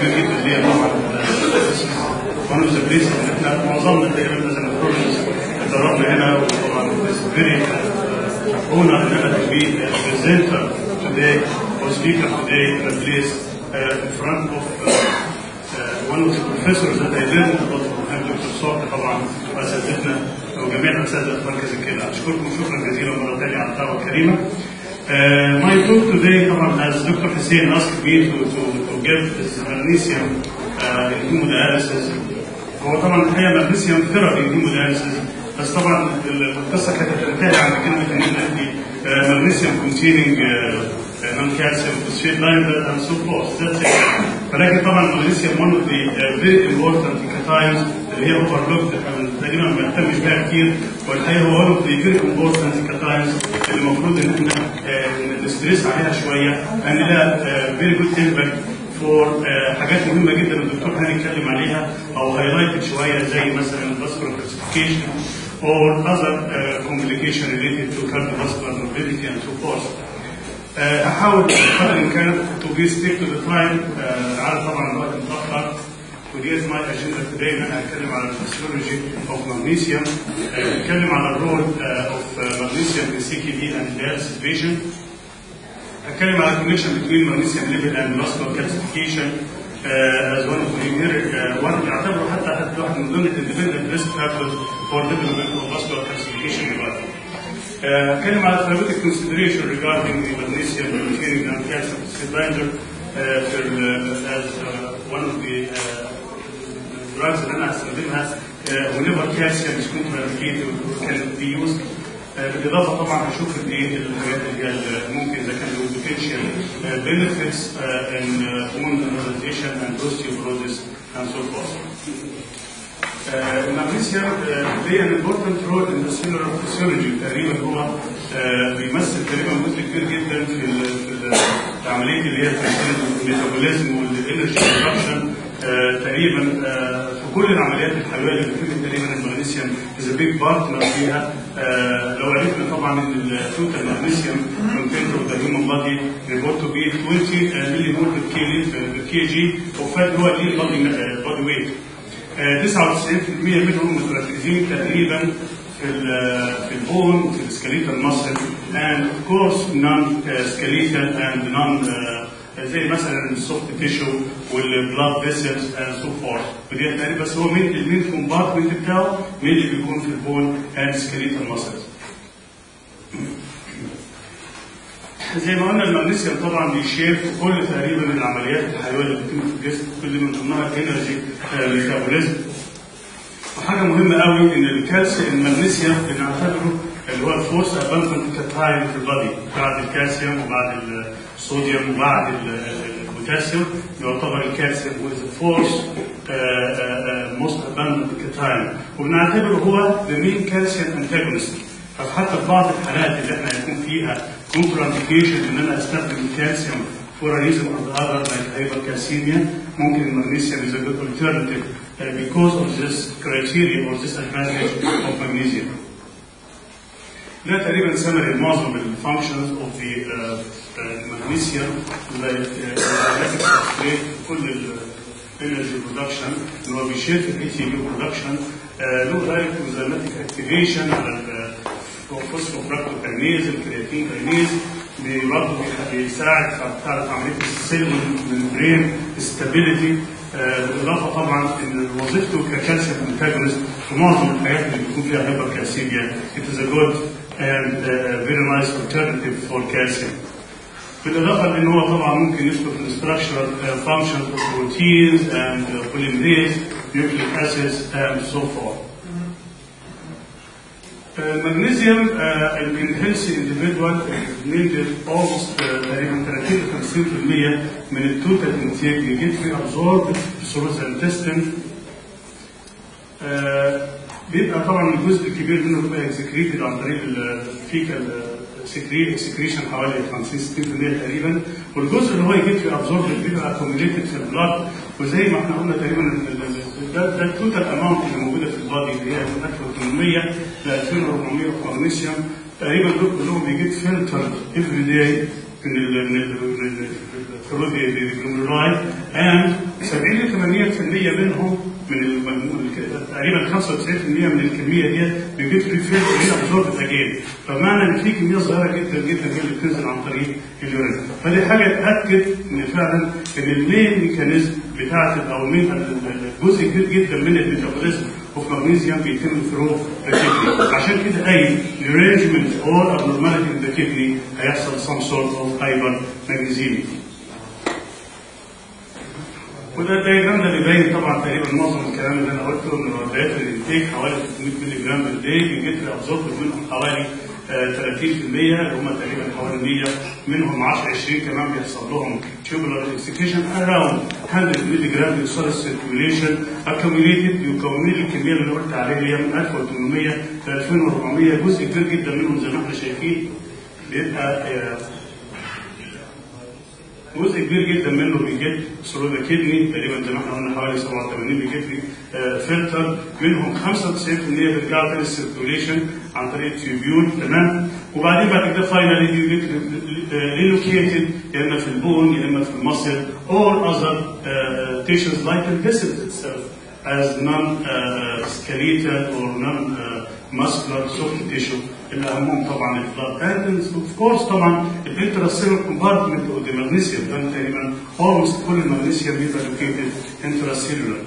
جميله جدا اللي هي طبعا one of the places اللي احنا معظمنا تقريبا زي ما اتدربنا هنا وطبعا فيري honor ان انا to be a presenter today or speaker today in a place uh, in front of uh, uh, one of the professors that I learned a lot from him دكتور صالح طبعا واساتذتنا وجميع الاساتذه في مركز الكلى اشكركم شكرا جزيلا مره ثانيه على الدعوه الكريمه. Uh, my talk today طبعا as Dr. Hussein asked me to, to, to give this magnesium uh, in hemodialysis هو طبعا الحقيقه magnesium therapy in hemodialysis بس طبعا القصه كانت تنتهي عند كلمه ان احنا ندي uh, magnesium containing uh, non-calcium phosphate binder and so forth that's it ولكن طبعا magnesium one of the uh, very important cations اللي هي overlooked احنا تقريبا ما بنهتمش بيها كتير والحقيقه هو one of the very important cations اللي المفروض ان احنا uh, نستريس عليها شويه ان لها uh, very good impact فور uh, حاجات مهمه جدا الدكتور هاني اتكلم عليها او هايلايتد شويه زي مثلا الفاسكولار كلاسيفيكيشن or other uh, complication related to cardiovascular morbidity and so forth. Uh, احاول قدر الامكان to be stick to the time uh, عارف طبعا الوقت متاخر ودي ماي اجنده today ان انا هتكلم على الفسيولوجي اوف مغنيسيوم هتكلم على الرول اوف مغنيسيوم في سي كي دي اند dialysis patient هتكلم على connection between magnesium level and muscle calcification uh, as one of the uh, one يعتبر حتى حتى واحد من ضمن independent risk factors for development of muscular calcification development. هتكلم على therapeutic consideration regarding the magnesium containing and calcium binder uh, for, uh, as uh, one of the uh, drugs اللي انا هستخدمها uh, whenever calcium is contraindicated can be used بالاضافه طبعا هشوف الايه الحاجات اللي هي ممكن اذا كان له potential benefits in bone mineralization and osteoporosis and so forth. المغنيسيوم play an important role in the cellular physiology تقريبا هو بيمثل تقريبا جزء كبير جدا في في عمليه اللي هي الميتابوليزم والانرجي برودكشن تقريبا في كل العمليات الحيويه اللي بتتم تقريبا المغنيسيوم از بيج بارتنر فيها لو عرفنا طبعا ان التوتال مغنيسيوم كونتنت اوف ذا هيومن بادي ريبورت تو بي 20 ملي مول بير كي جي وفات هو دي البادي ويت 99% منهم متركزين تقريبا في في البون وفي السكليتال ماسل and of course non skeletal and non زي مثلا السوفت تيشو والبلاد فيسلز اند سو فورث ودي تقريبا بس هو مين المين كومبارتمنت بتاعه مين اللي بيكون في البون اند سكليتال ماسلز زي ما قلنا المغنيسيوم طبعا بيشير في كل تقريبا العمليات الحيويه اللي بتتم في الجسم كل من ضمنها الانرجي ميتابوليزم وحاجه مهمه قوي ان الكالسيوم المغنيسيوم بنعتبره اللي هو الفورس اباندنت كاتاين في البادي بعد الكالسيوم وبعد الصوديوم وبعد البوتاسيوم يعتبر الكالسيوم هو الفورس موست اباندنت كاتاين وبنعتبره هو ذا مين كالسيوم انتاجونست فحتى في بعض الحالات اللي احنا هيكون فيها كونترانديكيشن ان انا استخدم الكالسيوم for a reason or the other like hypercalcemia ممكن المغنيسيوم is a good alternative uh, because of this criteria or this advantage of magnesium. ده تقريبا سمري معظم الفانكشنز اوف ذا magnesium like uh, كل الانرجي برودكشن اللي هو بيشير في الاي تي بي برودكشن له دايركت انزيماتيك اكتيفيشن على الفوسفوفراكتوكاينيز الكرياتين كاينيز برضه بيساعد في بتاعت عمليه السيل ممبرين ستابيليتي بالاضافه طبعا ان وظيفته ككالسيوم انتاجونست في معظم الحاجات اللي بيكون فيها هايبر كالسيميا it is a good and uh, very nice alternative for calcium. بالاضافه لان هو طبعا ممكن يدخل في الستراكشرال فانكشنز اوف بروتينز اند بوليمريز نيوكليك اسيدز اند سو فورث. المغنيسيوم in healthy individual needed almost تقريبا 30 ل 50% من التوتال انتاج يجيب في absorbed في الانتستين بيبقى طبعا الجزء الكبير منه بيبقى اكسكريتد عن طريق الفيكال سكريشن حوالي 50 60% تقريبا والجزء اللي هو يجيب في ابزورب بيبقى اكوميليتد في البلاد وزي ما احنا قلنا تقريبا ده, ده التوتال اماونت اللي موجوده في البادي اللي هي من 1800 ل 2400 مغنيسيوم تقريبا دول كلهم بيجيب فلتر افري داي من ال من ال من الثروت الجلوميرولاي and 70 80% منهم من المجموع تقريبا 95% من الكميه دي بيجيت ريفيل هنا ابزورب اجين فمعنى ان في كميه صغيره جدا جدا هي اللي بتنزل عن طريق اليورين فدي حاجه تاكد ان فعلا ان المين ميكانيزم بتاعت او المين جزء كبير جدا من الميتابوليزم اوف مغنيسيوم بيتم ثرو الكدني عشان كده اي derangement or abnormality in the kidney هيحصل some sort of hypermagnesiemia وده الدايجرام ده بيبين طبعا تقريبا معظم الكلام اللي انا قلته ان معدلات الانتاج حوالي 300 مللي جرام بالداي بيجي ابزورب منهم حوالي آه 30% اللي هم تقريبا حوالي 100 منهم 10 20 كمان بيحصل لهم tubular execution around 100 مللي جرام بيوصل السيركيوليشن accumulated يكون لي الكميه اللي انا قلت عليها اللي هي من 1800 ل 2400 جزء كبير جدا منهم زي ما احنا شايفين بيبقى آه جزء كبير جدا منه بيجيت سرور كدني تقريبا زي ما احنا قلنا حوالي 87 بيجيت لي آه فلتر منهم 95% بيرجعوا تاني السيركيوليشن عن طريق التيوبيول تمام وبعدين بعد كده فاينالي بيجيت ريلوكيتد يا اما في البون يا اما في المصل or other uh, tissues like the vessels itself as non-skeletal or non-muscular soft tissue اللي اهمهم طبعا البلاد and of course طبعا الانتراسيلر كومبارتمنت او المغنيسيوم ده تقريبا almost كل المغنيسيوم بيبقى located intracellular.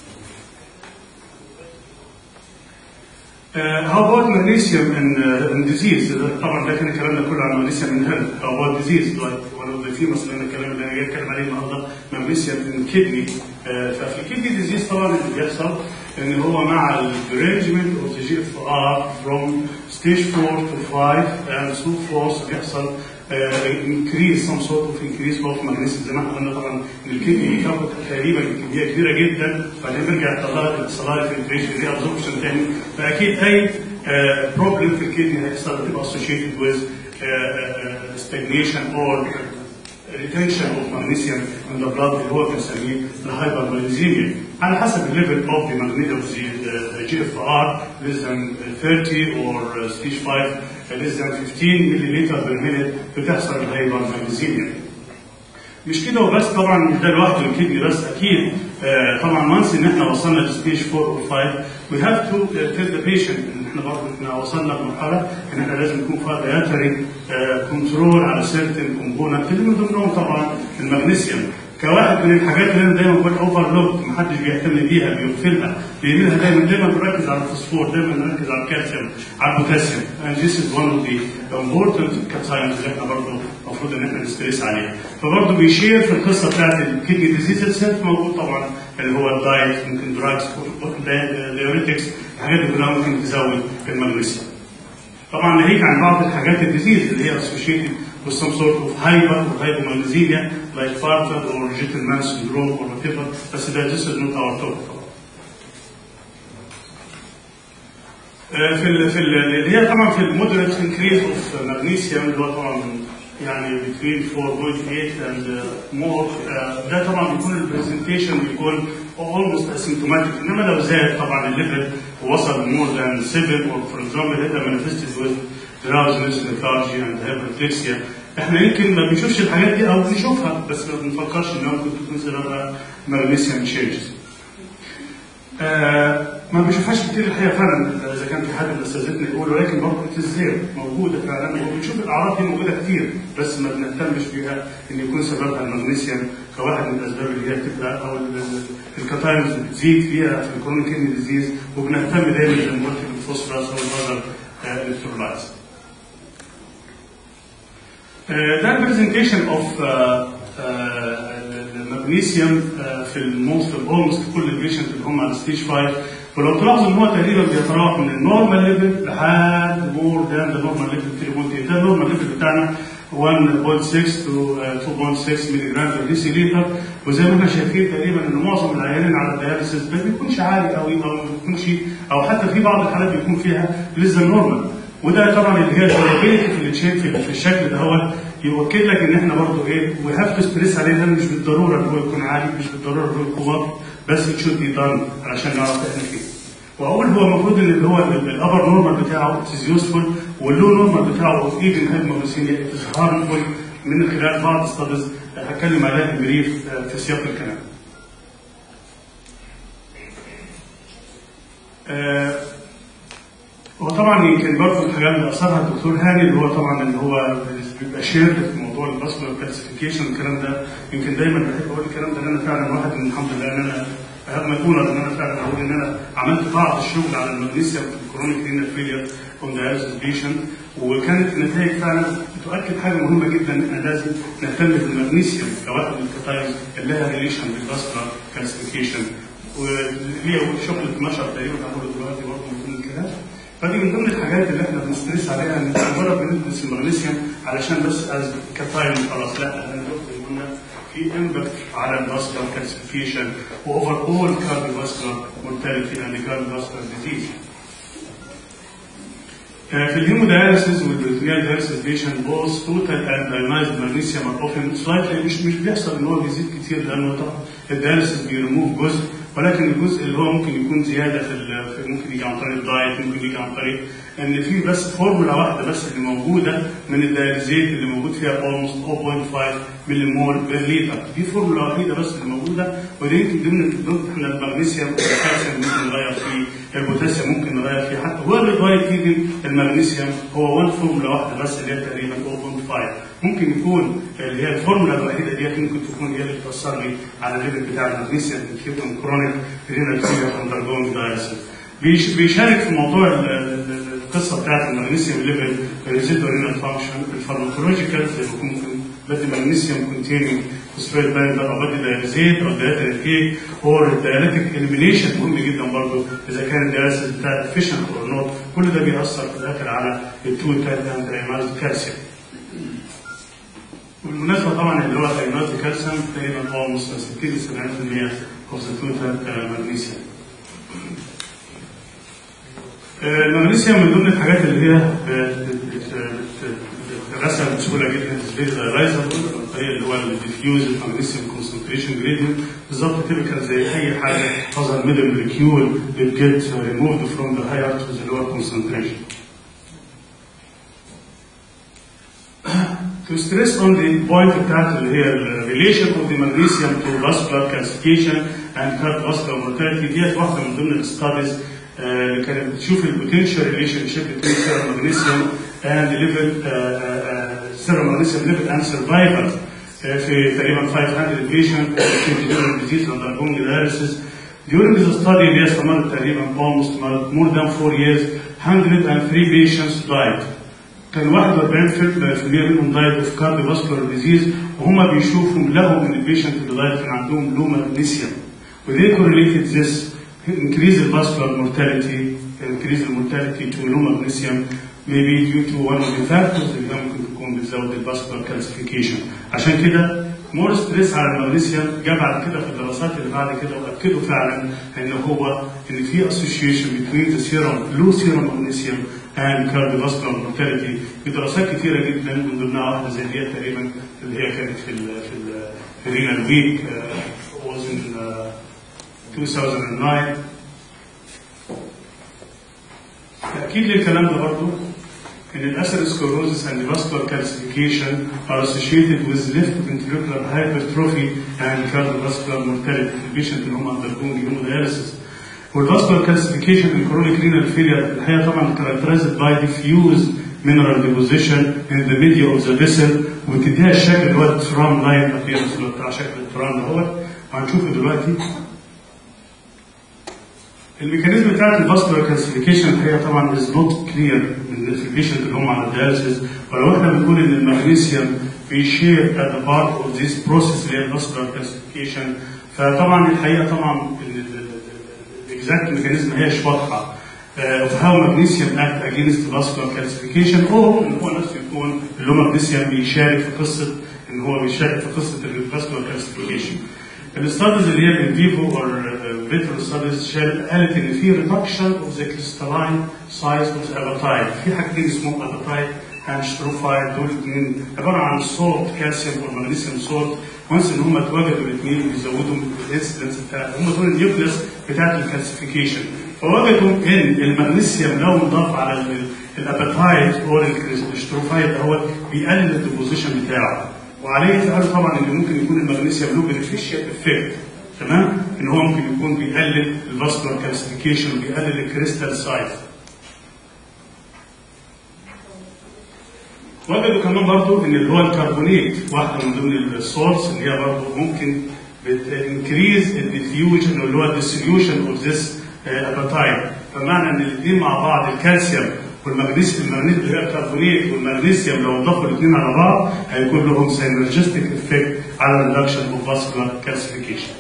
Uh, how about magnesium and, uh, and disease؟ طبعا ده كان كلامنا كله عن magnesium and health. How about disease؟ like one of the famous اللي الكلام اللي انا جاي اتكلم عليه النهارده magnesium and kidney. Uh, ففي الكدني ديزيز طبعا اللي بيحصل ان هو مع الدرينجمنت اوف ذا جي اف ار فروم ستيج 4 to 5 and so forth بيحصل انكريز سم سورت اوف انكريز اوف ماجنيسيوم زي ما احنا قلنا طبعا ان الكدني بتاخد تقريبا كميه كبيره جدا بعدين بيرجع يطلع لك الصلايه فلتريشن دي ابزوربشن تاني فاكيد اي بروبلم في الكدني هيحصل هتبقى اسوشيتد ويز stagnation or retention of magnesium in the blood اللي هو بنسميه الهايبرمagnesemia على حسب الليفل اوف the magnesium of the GFR less than 30 or stage 5 less than 15 milliliter per minute بتحصل الهايبرمagnesemia مش كده وبس طبعا مش ده لوحده الكدني بس اكيد آه طبعا وانس ان احنا وصلنا لستيج 4 او 5 we have to uh, tell the patient ان احنا برضه احنا وصلنا لمرحله ان احنا لازم يكون في dietary كنترول على certain component اللي من ضمنهم طبعا المغنيسيوم كواحد من الحاجات اللي انا دايما بقول اوفر لود محدش بيهتم بيها بيغفلها بيعملها دايما دايما بنركز على الفوسفور دايما بنركز على الكالسيوم على البوتاسيوم and this is one of the important cations اللي احنا برضه المفروض ان احنا نستريس عليها فبرضه بيشير في القصه بتاعت الكدني ديزيز السيلف موجود طبعا اللي هو الدايت ممكن دراجز دايوريتكس الحاجات دي كلها ممكن تزود المغنيسيوم طبعا ناهيك عن بعض الحاجات الديزيز اللي هي associated with some sort of hyper or hypomagnesemia like Bartter or Gentleman syndrome or whatever بس ده this is not our topic طبعا. في ال في ال اللي هي طبعا في المودريت انكريز اوف مغنيسيوم اللي هو طبعا يعني between 4.8 and uh, more uh, ده طبعا بيكون البرزنتيشن بيكون almost asymptomatic انما لو زاد طبعا الليفل وصل more than 7 or for example هذا manifested with drowsiness, lethargy and hyperplexia احنا يمكن ما بنشوفش الحاجات دي او بنشوفها بس ما بنفكرش انها ممكن تكون سببها magnesium changes. آه ما بنشوفهاش كتير الحقيقه فعلا اذا كان في حد من اساتذتنا يقول ولكن برضه بتزداد موجوده فعلا وبنشوف الاعراض دي موجوده كتير بس ما بنهتمش بيها ان يكون سببها المغنيسيوم كواحد من الاسباب اللي هي بتبقى او الكاتاينز بتزيد فيها في الكرونيك كيدني ديزيز وبنهتم دايما زي ما قلت بالفوسفورس او الاذر الكترولايتس. ده البرزنتيشن اوف المغنيسيوم في الموست في اولموست كل البيشنت اللي هم على ستيج 5 ولو تلاحظوا ان هو تقريبا بيتراوح من النورمال ليفل لحد مور ذان ذا نورمال ليفل في المونتي ده النورمال ليفل بتاعنا 1.6 تو 2.6 ملي جرام بر ديسيليتر وزي ما احنا شايفين تقريبا ان معظم العيانين على الدياليسيس ما بيكونش عالي قوي او ما بيكونش او حتى في بعض الحالات بيكون فيها لسه نورمال وده طبعا اللي هي الفاريبيلتي اللي تشيل في الشكل ده هو يؤكد لك ان احنا برضه ايه وي هاف تو ستريس عليه ده مش بالضروره ان هو يكون عالي مش بالضروره ان هو يكون واطي بس ات شود بي دان علشان نعرف احنا فين. واقول هو المفروض ان اللي هو الابر نورمال بتاعه از يوسفول واللو نورمال بتاعه ايفن هايبوغليسيميا از هارمفول من خلال بعض ستاديز هتكلم عليها بريف في سياق الكلام. آه، وطبعا يمكن برضه الحاجات اللي اثرها الدكتور هاني اللي هو طبعا اللي هو بيبقى شيرد في موضوع الباسكولار كلاسيفيكيشن الكلام ده يمكن دايما بحب اقول الكلام ده ان انا فعلا واحد من الحمد لله ان انا اهم الاولى ان انا فعلا اقول ان انا عملت بعض الشغل على المغنيسيوم في الكرونيك رينال فيلير اون داياليسيس بيشنت وكانت النتائج فعلا بتؤكد حاجه مهمه جدا ان احنا لازم نهتم بالمغنيسيوم كواحد من الكتايز اللي لها ريليشن بالباسكولار كلاسيفيكيشن وليها شغل 12 تقريبا هقوله دلوقتي برضه من ضمن الكلام فدي من ضمن الحاجات اللي احنا بنستريس عليها ان مش مجرد بندرس المغنيسيوم علشان بس از كتايم خلاص لا انا قلنا في امباكت على الفاسكولار كالسيفيشن واوفر اول كارديوفاسكولار مورتاليتي اند كارديوفاسكولار ديزيز في الهيموداياليسيس والبريتونيال داياليسيس بيشنت بوث توتال اند ايونايزد مغنيسيوم ار اوفن سلايتلي مش مش بيحصل ان هو بيزيد كتير لانه طبعا الداياليسيس بيرموف جزء ولكن الجزء اللي هو ممكن يكون زياده في, في ممكن يجي عن طريق الدايت ممكن يجي عن طريق ان في بس فورمولا واحده بس اللي موجوده من الدايليزيت اللي موجود فيها almost 0.5 ملي مول بير لتر دي فورمولا وحيده بس اللي موجوده ودي يمكن ضمن ضمن احنا المغنيسيوم والكالسيوم ممكن نغير فيه البوتاسيوم ممكن نغير فيه حتى هو الدايت فيدنج المغنيسيوم هو وان فورمولا واحده بس اللي هي تقريبا 0.5 ممكن يكون اللي هي الفورمولا الوحيده ديت ممكن تكون هي اللي بتاثر لي على الليفل بتاع المغنيسيوم في كرونيك رينال فيلير اندرجوينج دايليسيس بيشارك في موضوع القصه بتاعت المغنيسيوم ليفل ريزيدو رينال فانكشن الفارماكولوجيكال زي ما ممكن بدي مغنيسيوم كونتيننج فوسفات بايندر او بدي دايليزيت او دايليتر كيك اور الدايليتيك اليمينيشن مهم جدا برضه اذا كان الدايليسيس بتاع افيشنت اور نوت كل ده بيأثر في الاخر على التوتال اند ايماز كالسيوم بالمناسبه طبعا اللي هو الايونات كالسيوم تقريبا هو 60 ل 70% of the total magnesium. المغنيسيوم من ضمن الحاجات اللي هي بتتغسل بسهوله جدا زي الرايزابل الطريقه اللي هو الديفيوز المغنيسيوم كونسنتريشن جريدينت بالظبط تيبيكال زي اي حاجه حصل ميدل موليكيول بتجيت ريموفد فروم ذا هاي ارترز اللي هو الكونسنتريشن. to stress on the point بتاعت اللي هي relation of the magnesium to vascular calcification and cardiovascular mortality ديت واحده من ضمن الستاديز اللي كانت بتشوف البوتنشال ريليشن شيب بين serum magnesium and level serum magnesium level and survival في تقريبا 500 patient during disease undergoing dialysis During the study اللي هي استمرت تقريبا almost more than four years 103 patients died كان 41% منهم دايت اوف كارديو فاسكولار ديزيز وهم بيشوفوا لقوا ان البيشنت اللي دايت كان عندهم لو مغنيسيوم وذي correlated this increase the vascular mortality increase the mortality to low magnesium maybe due to one of the factors اللي ممكن تكون بتزود الفاسكولار كالسيفيكيشن عشان كده مور ستريس على المغنيسيوم جه بعد كده في الدراسات اللي بعد كده واكدوا فعلا ان هو ان في association between the serum low serum magnesium and cardiovascular mortality في دراسات كثيره جدا من ضمنها واحده زي دي تقريبا اللي هي كانت في ال في ال في رينال ويك was in uh, 2009 تاكيد للكلام ده برضه ان الاسيروسكلروزس and vascular calcification are associated with left ventricular hypertrophy and cardiovascular mortality في البيشنت اللي هم undergoing hemodialysis والفاسكولار كالسيفيكيشن in chronic renal failure الحقيقه طبعا characterized by diffused mineral deposition in the media of the vessel وتديها الشكل اللي هو الترام لاين appearance اللي هو بتاع شكل الترام دوت وهنشوفه دلوقتي الميكانيزم بتاعت الفاسكولار كالسيفيكيشن الحقيقه طبعا از نوت كلير في البيشنت اللي هم على الدياليسيس ولو احنا بنقول ان المغنيسيوم بيشير ات بارت اوف ذيس بروسيس اللي هي الفاسكولار كالسيفيكيشن فطبعا الحقيقه طبعا الاكزاكت ميكانيزم هيش واضحه of how magnesium act against vascular calcification او ان هو نفسه يكون اللي هو magnesium بيشارك في قصه ان هو بيشارك في قصه الفاسكولار calcification. الستاديز اللي هي الانفيفو اور فيترو ستاديز قالت ان في ريدكشن اوف ذا كريستالاين سايز اوف ذا اباتايت في حاجتين اسمهم اباتايت اند ستروفايت دول الاثنين عباره عن صوت كالسيوم او مغنيسيوم صوت وانس ان هم اتوجدوا الاثنين بيزودوا الانسيدنس بتاع هم دول النيوكليس بتاعت الكالسيفيكيشن فوجدوا ان المغنيسيوم لو انضاف على الاباتايت او الستروفايت دوت بيقلل الديبوزيشن بتاعه وعليه فعله طبعا ان ممكن يكون المغنيسيوم له بنفيشال افكت تمام ان هو ممكن يكون بيقلل الفاسكولار كالسيفيكيشن وبيقلل الكريستال سايز وجدوا كمان برضو ان اللي هو الكربونيت واحده من ضمن السورس اللي هي برضو ممكن بتنكريز الديفيوجن اللي هو الديستريبيوشن اوف ذس اباتايت فمعنى ان الاثنين مع بعض الكالسيوم والمغنيسيوم المغنيسيوم اللي هي الكربونيت والمغنيسيوم لو ضافوا الاثنين على بعض هيكون لهم سينرجستيك افكت على الريدكشن اوف فاسكولار كالسيفيكيشن.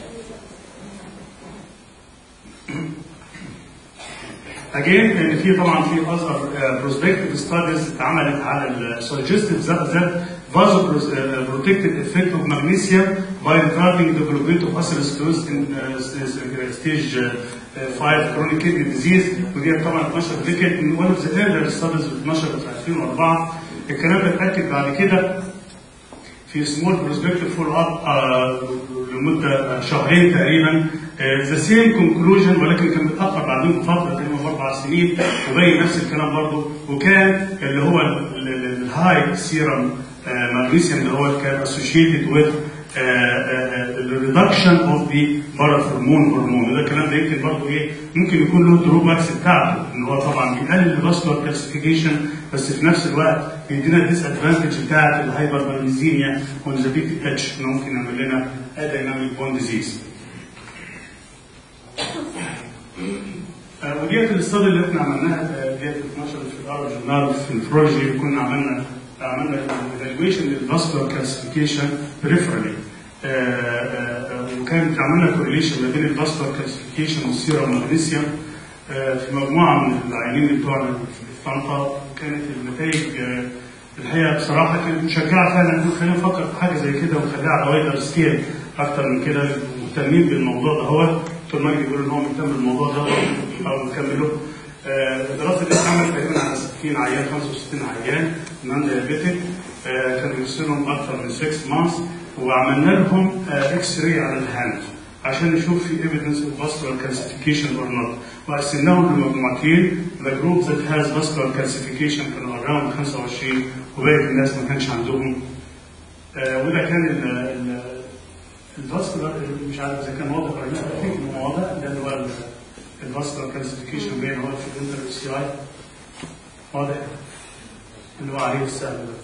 Again ان في طبعا في اثر بروسبكتيف ستاديز اتعملت على السجستيف ذات ذات فازو بروتكتيف افكت اوف مغنيسيوم باي retarding the development of atherosclerosis in uh, stage 5 chronic kidney disease ودي طبعا اتنشرت دي كانت من one of the earlier studies اتنشرت في 2004 الكلام ده اتاكد بعد كده في سمول بروسبكتيف فول اب لمده شهرين تقريبا ذا سيم كونكلوجن ولكن كان متاخر بعدين بفتره تقريبا باربع سنين وبين نفس الكلام برضه وكان اللي هو الهاي سيرم مغنيسيوم اللي هو كان اسوشيتد وذ الريدكشن اوف ذا باراثرمون هرمون وده الكلام ده يمكن برضه ايه ممكن يكون له دروباكس بتاعته ان هو طبعا بيقلل الفاسكولار كالسيفيكيشن بس في نفس الوقت بيدينا الديس ادفانتج بتاعت الهايبر ماغنيزيميا وذا بي تي اتش انه ممكن يعمل لنا اديناميك بون ديزيز. وديت الاستادي اللي احنا عملناها ديت اتنشرت في الار جورنال في الفروجي كنا عملنا عملنا ايفالويشن للفاسكولار كالسيفيكيشن بريفرالي وكانت عملنا كورليشن ما بين الفاسكولار كالسيفيكيشن والسيرم مغنيسيوم في مجموعه من العيانين بتوعنا في طنطا وكانت النتائج الحقيقه بصراحه كانت مشجعه فعلا نقول خلينا نفكر في حاجه زي كده ونخليها على وايدر سكيل اكتر من كده مهتمين بالموضوع ده هو دكتور مجدي بيقول ان هو مهتم بالموضوع ده او نكمله الدراسه دي اتعملت تقريبا على 60 عيان 65 عيان نان دايابيتك كانوا سنهم اكثر من 6 مانثs وعملنا لهم اكس راي على الهاند عشان نشوف في ايفيدنس اوف فاسكولار كالسيفيكيشن اور نوت وقسمناهم لمجموعتين ذا جروب ذات هاز فاسكولار كالسيفيكيشن كانوا اراوند 25 وباقي الناس ما كانش عندهم آه وده كان الفاسكولار مش عارف اذا كان واضح ولا لا اكيد انه واضح ده اللي هو الفاسكولار كالسيفيكيشن باين هو في الانتر سي اي واضح اللي هو عليه السهم ده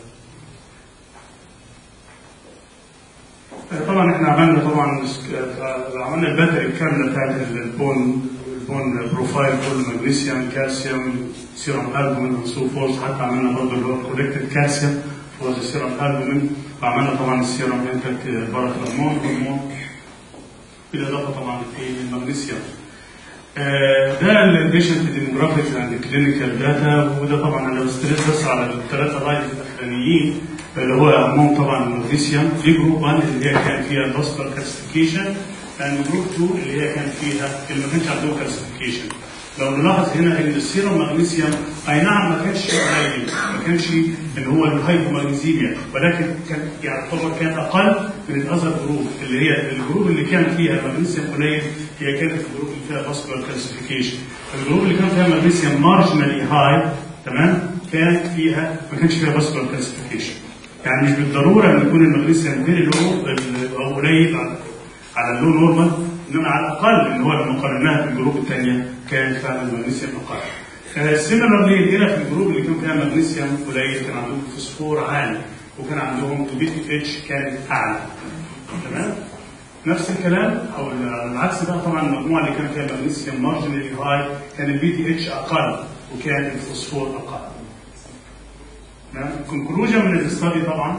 طبعا احنا عملنا طبعا عملنا الباتري الكامله بتاعت البون البون بروفايل كل مغنيسيوم كالسيوم سيرم البومين وسو فورس حتى عملنا برضه اللي هو كولكتد كالسيوم فور سيرم البومين وعملنا طبعا السيرم انتك باراثرمون هرمون بالاضافه طبعا في المغنيسيوم ده البيشنت ديموجرافيك اند كلينيكال داتا وده طبعا انا بستريس بس على الثلاثه لايف الاخرانيين اللي هو اهمهم طبعا المغنيسيوم في جروب 1 اللي هي كان فيها الفاسكولار كالسيفيكيشن اند جروب 2 اللي هي كان فيها اللي ما كانش عندهم كالسيفيكيشن لو نلاحظ هنا ان السيرم مغنيسيوم اي نعم ما كانش قليل ما كانش ان هو الهايبومغنيزيميا ولكن كان يعتبر كان اقل من الاذر جروب اللي هي الجروب اللي كان فيها مغنيسيوم قليل هي كانت الجروب اللي فيها فاسكولار كالسيفيكيشن الجروب اللي كان فيها مغنيسيوم مارجنالي هاي تمام كانت فيها ما كانش فيها فاسكولار كالسيفيكيشن يعني مش بالضروره ان يكون المغنيسيوم فيري لو او قليل على اللو نورمال انما على الاقل ان هو لما قارناها بالجروب الثانيه كانت فعلا المغنيسيوم اقل. سيميلرلي هنا في الجروب اللي كان فيها مغنيسيوم قليل كان عندهم فوسفور عالي وكان عندهم البي تي اتش كانت اعلى. تمام؟ نفس الكلام او العكس بقى طبعا المجموعه اللي كان فيها مغنيسيوم مارجنالي هاي كان البي تي اتش اقل وكان الفوسفور اقل. تمام؟ الكونكلوجن من الاستادي طبعا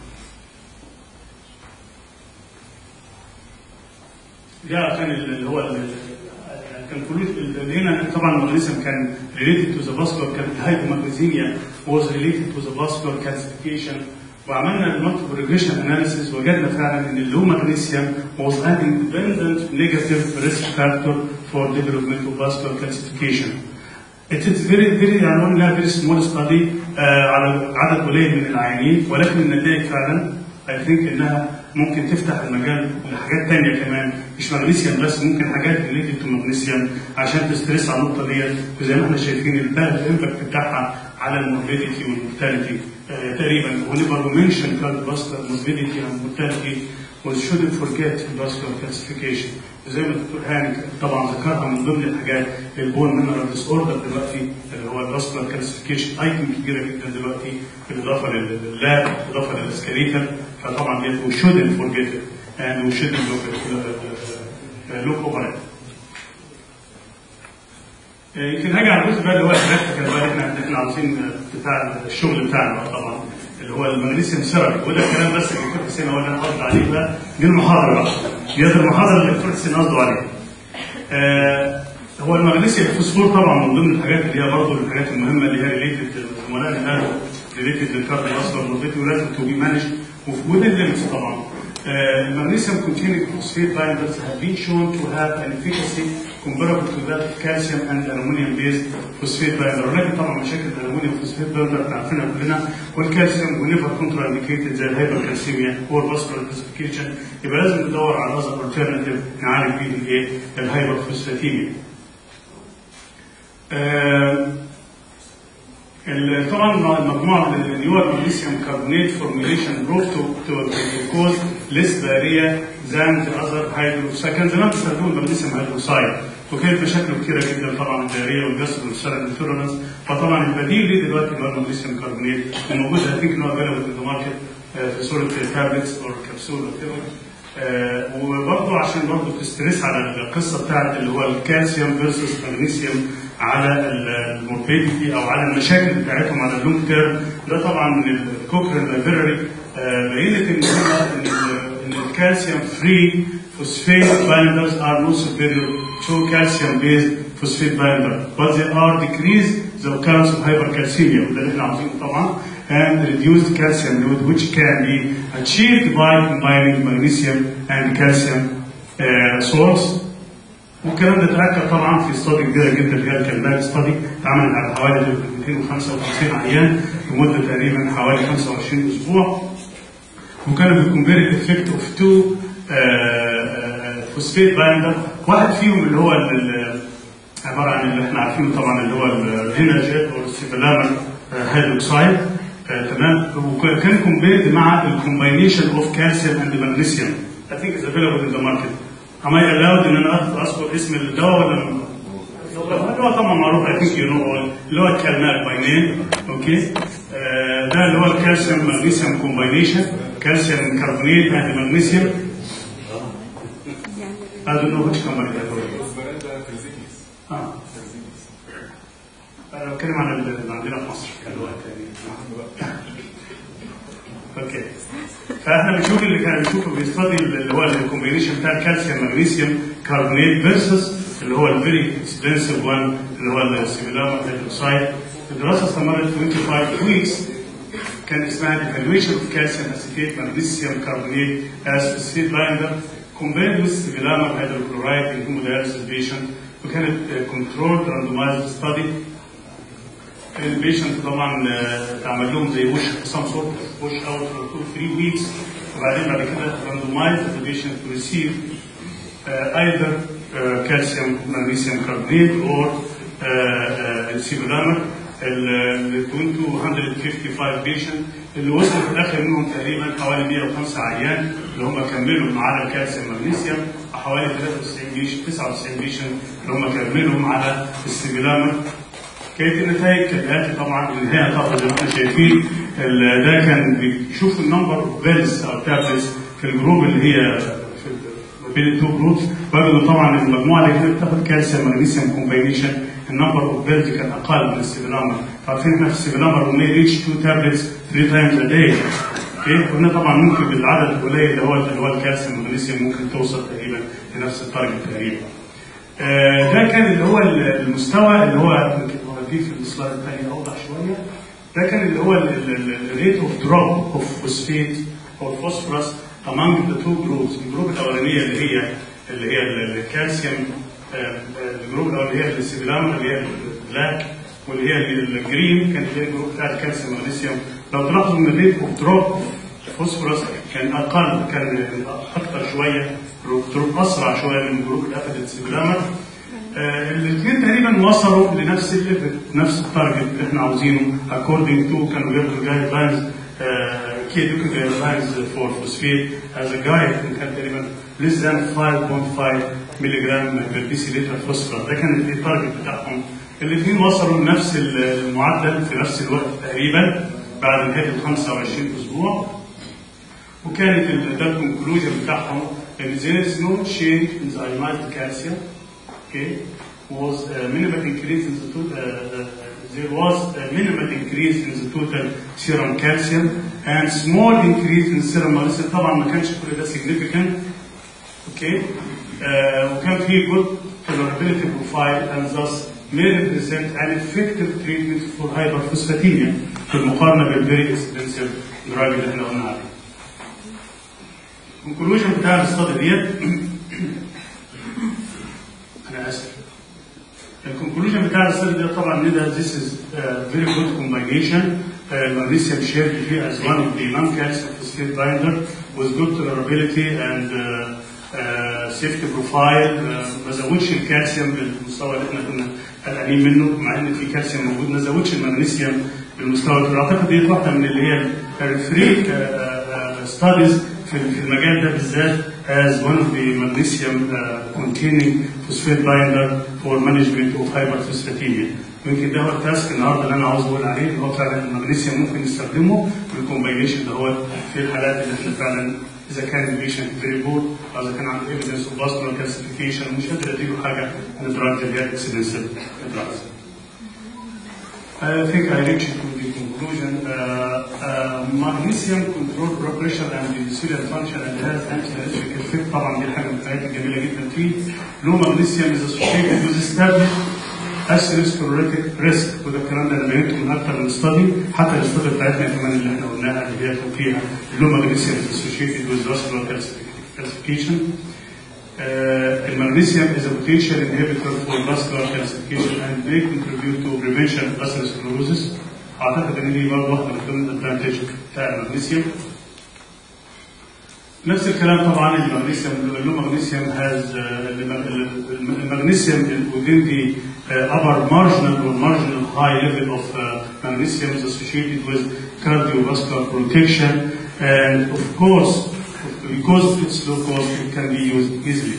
ده كان اللي هو كان اللي هنا طبعا المغنيسيوم كان related to the vascular كان الهايبومagnesemia was related to the vascular calcification وعملنا المالتيبل ريجريشن اناليسيس وجدنا فعلا ان اللو مغنيسيوم was an independent negative risk factor for development of vascular calcification. It is very very يعني قلنا very small study uh, على عدد قليل من العيانين ولكن النتائج فعلا I think انها ممكن تفتح المجال لحاجات تانية كمان مش مغنيسيوم بس ممكن حاجات ريليتد تو مغنيسيوم عشان تستريس على النقطة ديت وزي ما احنا شايفين الامباكت بتاعها على الموربيديتي والمورتاليتي uh, تقريبا whenever we mention cardiovascular morbidity and mortality we shouldn't forget vascular calcification زي ما الدكتور هاني طبعا ذكرها من ضمن الحاجات البون مينرال ديس اوردر دلوقتي اللي هو الفاسكولار كالسيفيكيشن ايتم كبيره جدا دلوقتي بالاضافه لللاب بالاضافه للسكريتال فطبعا دي we shouldn't forget it and we shouldn't look, uh, look over it. يمكن هاجي على الجزء بقى اللي هو البراكتيكال بقى احنا احنا عاوزين بتاع الشغل بتاعنا بقى طبعا اللي هو المغنيسيوم سيرابي وده الكلام بس اللي الدكتور حسين هو اللي انا قصدي عليه بقى دي المحاضره بقى دي المحاضره اللي الدكتور حسين قصده عليها. آه هو المغنيسيوم الفوسفور طبعا من ضمن الحاجات اللي هي برضه الحاجات المهمه اللي هي ريليتد زملائنا قالوا ريليتد للكاربون اصلا والبيت ولازم تو بي مانج وذين ليميتس طبعا. Uh, magnesium containing phosphate binders have been shown to have an efficacy comparable to that of calcium and aluminum based phosphate binder ولكن طبعا مشاكل الالومنيوم فوسفات بايندر احنا عارفينها كلنا والكالسيوم ونيفر كونترا انديكيتد زي الهايبركالسيميا والفاسكولار كالسيفيكيشن يبقى لازم ندور على اذر الترناتيف نعالج بيه الايه؟ الهايبرفوسفاتيميا. آه طبعا مجموعه من النيور مغنيسيوم كاربونيت فورميليشن بروف تو تو كوز ليس باريه ذان ذا اذر هيدروكسايد كان زمان بيستخدموا المغنيسيوم هيدروكسايد وكانت مشاكله كثيره جدا طبعا الدائريه والجسر والسرد التورنس فطبعا البديل ليه دلوقتي اللي هو المغنيسيوم كاربونيت وموجود اي ثينك ان هو افيلبل في الماركت في صوره تابلتس او كبسول آه وبرضه عشان برضه تستريس على القصه بتاعت اللي هو الكالسيوم فيرسس مغنيسيوم على الموربيديتي او على المشاكل بتاعتهم على اللونج تيرم ده طبعا من الكوكرين لايبراري آه بينت ان ان الكالسيوم فري phosphate binders are no superior to calcium based phosphate binder but they are decrease the occurrence of hypercalcemia وده اللي احنا عاوزينه طبعا and reduced calcium load which can be achieved by combining magnesium and calcium uh, salts والكلام ده اتاكد طبعا في استادي كبيره جدا اللي هي الكلمات استادي اتعملت على حوالي 255 عيان لمده تقريبا حوالي 25 اسبوع وكانوا بيكمبير الافكت اوف تو فوسفيت بايندر واحد فيهم اللي هو عباره عن اللي احنا عارفينه طبعا اللي هو الهيناجيت او السيفلامر هيدروكسايد تمام وكان كومبيرد مع الكومباينيشن اوف كالسيوم اند مغنيسيوم I think it's available in the market. Am I allowed ان انا اذكر اسم الدواء ولا هو طبعا معروف I think you know all اللي هو الكالمات باي نيم اوكي ده اللي هو الكالسيوم مغنيسيوم كومباينيشن كالسيوم كربونيت اند مغنيسيوم I don't know which company that was. اه انا بتكلم عن اللي عندنا في مصر كان وقت تاني اوكي فاحنا بنشوف اللي كان بنشوفه بيستدي اللي هو الكومبينيشن بتاع الكالسيوم مغنيسيوم كاربونيت فيرسس اللي هو الفيري اكسبنسيف وان اللي هو السيميلار هيدروكسايد الدراسه استمرت 25 ويكس كان اسمها evaluation of calcium acetate magnesium carbonate as phosphate binder combined with simulamar hydrochloride in hemodialysis patient وكانت controlled randomized study البيشنت طبعا اتعمل لهم زي وش سام سورت وش اوت فور 2 3 ويكس وبعدين بعد كده راندومايز ذا بيشنت تو ريسيف ايذر كالسيوم مغنيسيوم كاربونيت اور سيبولامر ال 255 بيشنت اللي وصلوا في الاخر منهم تقريبا حوالي 105 عيان اللي هم كملوا معانا الكالسيوم مغنيسيوم وحوالي 93 بيشنت 99 بيشنت اللي هم كملوا على السيبولامر كانت النتائج كالاتي طبعا النهايه طبعا زي ما احنا شايفين ده كان بيشوف النمبر اوف بيلز او تابلتس في الجروب اللي هي في بين التو جروبس وجدوا طبعا المجموعه اللي كانت بتاخد كالسيوم مغنيسيوم كومباينيشن النمبر اوف بيلز كان اقل من السيبلامر عارفين احنا في السيبلامر وما ريتش تو تابلتس 3 تايمز ا داي اوكي قلنا طبعا ممكن بالعدد القليل اللي هو اللي هو الكالسيوم مغنيسيوم ممكن توصل تقريبا لنفس التارجت تقريبا آه ده كان اللي هو المستوى اللي هو دي في السلايد الثاني اوضح شويه ده كان اللي هو الريت اوف دروب اوف فوسفيت او فوسفورس among the two groups الجروب الاولانيه اللي هي اللي هي الكالسيوم الجروب الاولانيه اللي هي السيبلام اللي هي البلاك واللي هي الجرين كانت هي الجروب بتاع الكالسيوم مغنيسيوم لو تلاحظوا ان الريت اوف دروب فوسفورس كان اقل كان اكثر شويه دروب اسرع شويه من الجروب اللي اخذت السيبلامر الاثنين تقريبا وصلوا لنفس الليفل نفس التارجت اللي احنا عاوزينه according to كانوا بياخدوا جايد لاينز كي دوك جايد لاينز فور فوسفيت از ا جايد كان تقريبا less than 5.5 مللي جرام بير بي سي لتر فوسفور ده كان التارجت بتاعهم الاثنين وصلوا لنفس المعدل في نفس الوقت تقريبا بعد نهايه ال 25 اسبوع وكانت ده الكونكلوجن بتاعهم ان there is no change in the ionized calcium okay was a minimal increase in the total uh, uh, there was a minimal increase in the total serum calcium and small increase in serum magnesium طبعا ما كانش كل ده significant okay uh, وكان في good tolerability profile and thus may represent an effective treatment for hyperphosphatemia في المقارنه بالفيري اكسبنسيف دراج اللي احنا قلنا عليه. الكونكلوجن بتاع الاستادي ديت انا اسف الكونكلوجن بتاع الاستادي ديت طبعا ان ده this is uh, very good combination المغنيسيوم shared here as one of the non-calcium phosphate binder with good tolerability and uh, uh, safety profile uh, ما زودش الكالسيوم بالمستوى اللي احنا كنا قلقانين منه مع ان في كالسيوم موجود ما زودش المغنيسيوم بالمستوى اللي اعتقد دي واحده من اللي هي الفري ستاديز في المجال ده بالذات as one of the magnesium uh, containing phosphate binder for management of hyperphosphatemia. يمكن ده هو التاسك النهارده اللي انا عاوز اقول عليه اللي هو فعلا المغنيسيوم ممكن نستخدمه في الكومباينيشن ده هو في الحالات اللي احنا فعلا اذا كان البيشنت فيري بور او اذا كان عنده ايفيدنس اوف فاسكولار كالسيفيكيشن مش قادر اديله حاجه من الدراجز اللي هي اكسبنسيف دراجز. I think I reached to the conclusion. Uh, uh, magnesium control blood pressure and the cellular function and has anti-allergic effect طبعا دي حاجه من الحاجات الجميله جدا فيه. Low magnesium is associated with established atherosclerotic risk وده الكلام ده انا بينته من اكثر من استادي حتى الاستادي بتاعتنا كمان اللي احنا قلناها اللي هي كان فيها اللو magnesium is associated with vascular calcification. Uh, المغنيسيوم is a potential inhibitor for vascular calcification and may contribute to prevention of atherosclerosis. اعتقد ان دي برضه واحده من ضمن الادفانتج بتاع المغنيسيوم. نفس الكلام طبعا المغنيسيوم اللو مغنيسيوم has uh, المغنيسيوم within the uh, upper marginal or marginal high level of uh, magnesium is associated with cardiovascular protection and of course because it's low cost it can be used easily.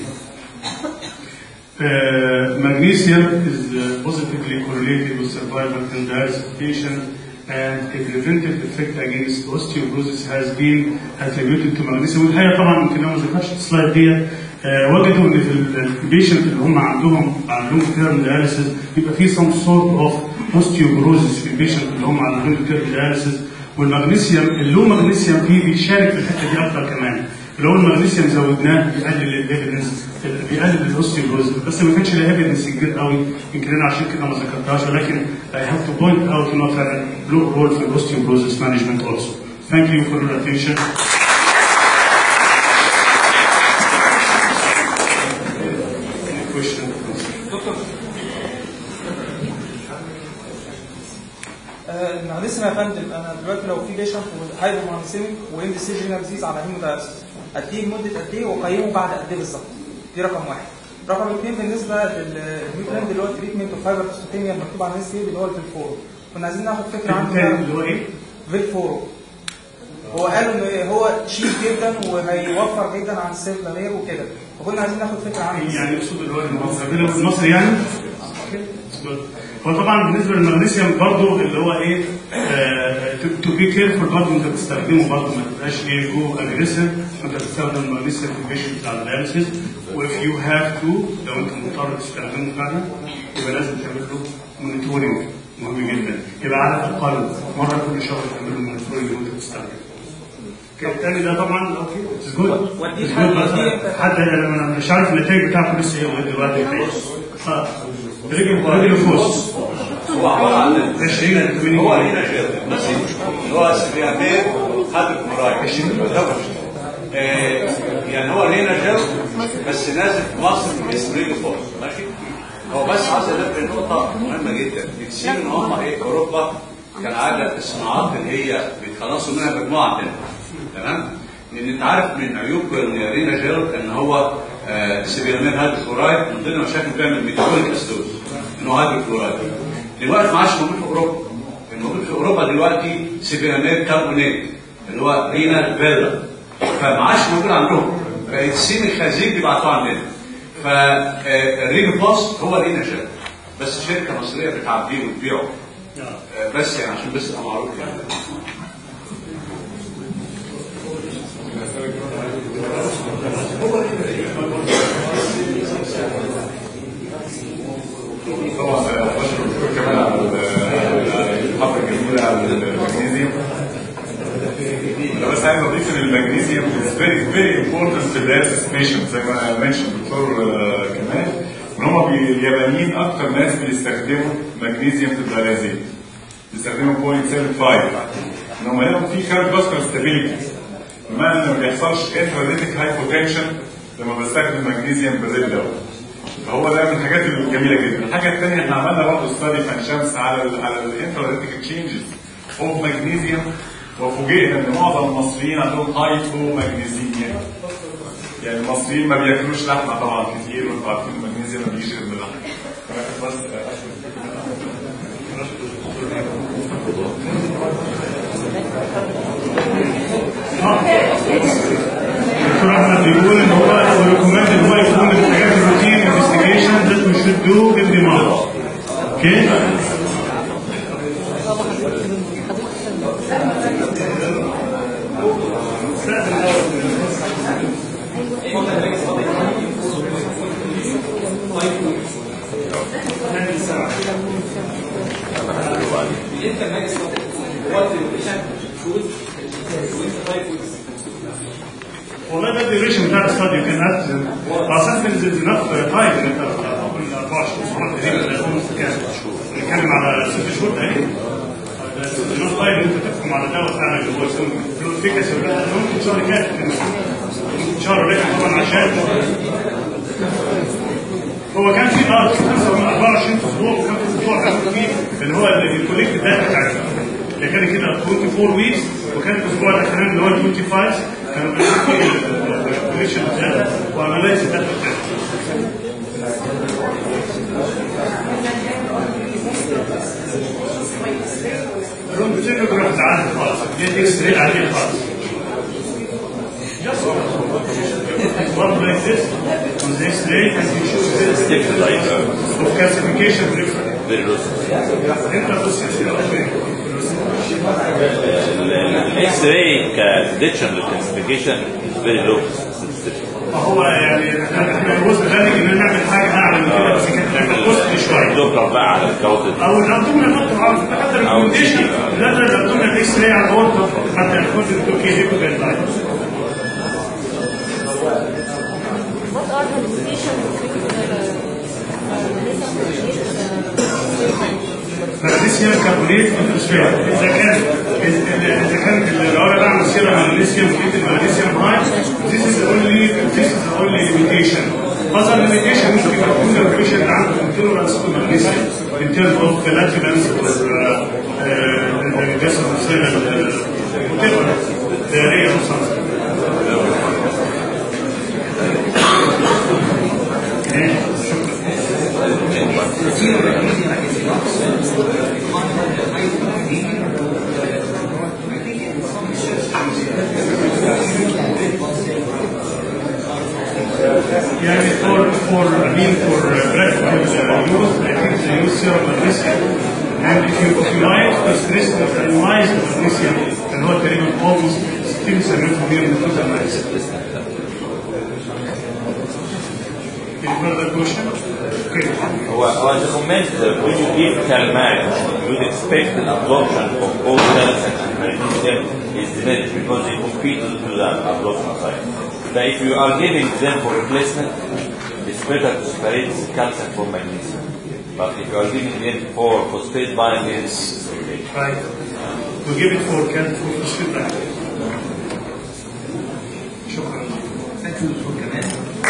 Uh, magnesium is uh, positively correlated with survival in dialysis patients and a preventive effect against osteoporosis has been attributed to magnesium والحقيقه طبعا يمكن انا ما ذكرتش السلايد ديت آه وجدوا ان في البيشنت اللي هم عندهم عندهم تيرم دياليسيس بيبقى في سم سورت اوف اوستيوبروزيس في البيشنت اللي هم عندهم تيرم دياليسيس والمغنيسيوم اللو مغنيسيوم فيه بيشارك في الحته دي اكتر كمان اللي هو المغنيسيوم زودناه بيقلل الايفيدنس بيقلل الاوستيوبروز بس ما كانش لها ايفيدنس كبير قوي يمكن انا عشان كده ما ذكرتهاش ولكن I have to point out انه فعلا له رول في الاوستيوبروزس مانجمنت also. Thank you for your attention. Any question? آه، المغنيسيوم يا فندم انا دلوقتي لو في بيشنت هايبر مغنيسيميك واند سيجنال ديزيز على هيمودايلسيس اديه لمده قد ايه واقيمه بعد قد ايه بالظبط دي رقم واحد رقم اثنين بالنسبه للميوترند اللي هو تريتمنت اوف هايبر فوسفاتيميا المكتوب على الناس اللي هو الفيلفورو كنا عايزين ناخد فكره عنه الثاني اللي هو ايه؟ فيلفورو هو قالوا ان هو شيك جدا وهيوفر جدا عن السيف غير وكده وكنا عايزين ناخد فكره عنه يعني يقصد اللي هو المصري في مصر يعني؟ هو طبعا بالنسبه للمغنيسيوم برضه اللي هو ايه تو بي كيرفول برضه انت تستخدمه برضه ما تبقاش ايه جو اجريسيف انت تستخدم المغنيسيوم في البيشنت بتاع الدياليسيس واف يو هاف تو لو انت مضطر تستخدمه فعلا يبقى لازم تعمل له مونيتورنج مهم جدا يبقى على الاقل مره كل شهر تعمل له مونيتورنج وانت بتستخدمه الثاني ده طبعا اوكي اتس جود وديه حد- حتى انا مش عارف النتائج بتاعته لسه ايه لغايه دلوقتي اه رجل رجل فوز هو عباره عن 20 80 هو هنا جيل ماشي هو سفياتين خدت مرايح يعني هو هنا جيل بس نازل في مصر باسم ريجل فورس ماشي هو بس عايز انبه نقطه مهمه جدا بتسيب ان هم ايه اوروبا كان عاده الصناعات اللي هي بيتخلصوا منها مجموعه عندنا تمام لان انت عارف من عيوب رينا جيل ان هو آه، سيبيرامين هيدروكلورايد من ضمن المشاكل بيعمل ميتابوليك اسيدوز انه هيدروكلورايد دلوقتي ما عادش موجود في اوروبا الموجود في اوروبا دلوقتي سيبيرامين كاربونات اللي هو رينا فيلا فما عادش موجود عندهم فالسين الخزيج بيبعتوه عندنا فالرينا بلس هو رينا جل بس شركه مصريه بتعبيه وتبيعه آه، بس يعني عشان بس يبقى معروف يعني طبعا بشكر الدكتور كمال على المحاضره الجميله على المغنيسيوم انا بس عايز اضيف ان المغنيسيوم is very very important في الدايليسيس بيشنت زي ما منشن الدكتور آه، كمال ان هم بي- اليابانيين اكتر ناس بيستخدموا مغنيسيوم في الدايليزيس بيستخدموا 0.75 ان هم لهم في كارد فاسكولار ستابيليتي بمعنى ان ما بيحصلش انتراديتك هايبوتنشن لما بستخدم مغنيسيوم بالريد دوت هو ده من الحاجات الجميله جدا الحاجه الثانيه احنا عملنا برضه ستادي في عين شمس على ال على الانتراليتيك تشينجز اوف ماجنيزيوم وفوجئنا ان معظم المصريين عندهم هايبو ماجنيزيميا يعني المصريين ما بياكلوش لحمه طبعا كتير وانتوا عارفين المغنيسيوم ما بيجيش غير من اللحمه بس دكتور احمد بيقول ان هو ريكومند ان هو يكون من الحاجات الروتين انفستيجيشن that we should do every month. اوكي؟ والله ده الديوريشن بتاع الاستاديو كان اساس ان انف تايم ان انت كل 24 ساعه تقريبا يكون كام؟ بنتكلم على ست شهور تقريبا انف تايم انت تحكم على الدواء بتاعنا اللي هو يسمى الفيكاسي ولا ممكن شهر كام ممكن شهر رجع طبعا عشان هو كان في اه 24 اسبوع وكان في اسبوع كان في اللي هو الكوليكت داتا بتاعتنا اللي كان كده 24 ويكس وكان الاسبوع الاخراني اللي هو 25 كانوا بيعملوا الكوليكشن داتا وانالايز الداتا بتاعتنا الرونجوجراف عادي خالص دي اكس راي عادي خالص One like this, on the X-ray, and you show this Different light. of calcification different. Very low. انت بص يا سيدي الاكس راي كديتشن للكلاسيفيكيشن فيري لو فهو يعني احنا جزء غالي ان نعمل حاجه اعلى من كده بس كانت كوست شويه دوبلر بقى على الكواكب او الابدومينال نقطه عارف حتى الريكومنديشن لا الابدومينال اكس راي على الاورطه حتى يكون التوكي دي جايد لاين What are the limitations فالمغنيسيوم كاربونيت فوسفات اذا كان اذا كان لو انا بعمل سيرم مغنيسيوم لقيت المغنيسيوم هاي this is only this is the only limitation other limitation ممكن يكون البيشنت عنده intolerance to magnesium in terms of flatulence or gastrointestinal whatever diarrhea or something Okay, شكرا يعني for for I mean for uh, practical uh, use I think they use serum magnesium and if you if you like to stress the minimize the magnesium اللي هو تقريبا almost 60 70% من التوتال magnesium. Any further question? Okay. هو هو as a comment uh, when you give calmag you would expect the absorption of all cells and magnesium is diminished because they compete to the absorption side. But if you are giving them for replacement, it's better to separate calcium from magnesium. But if you are giving them for phosphate binding, it's okay. Right. We give it for can for phosphate. شكرا. Thank you, Dr. Kamal.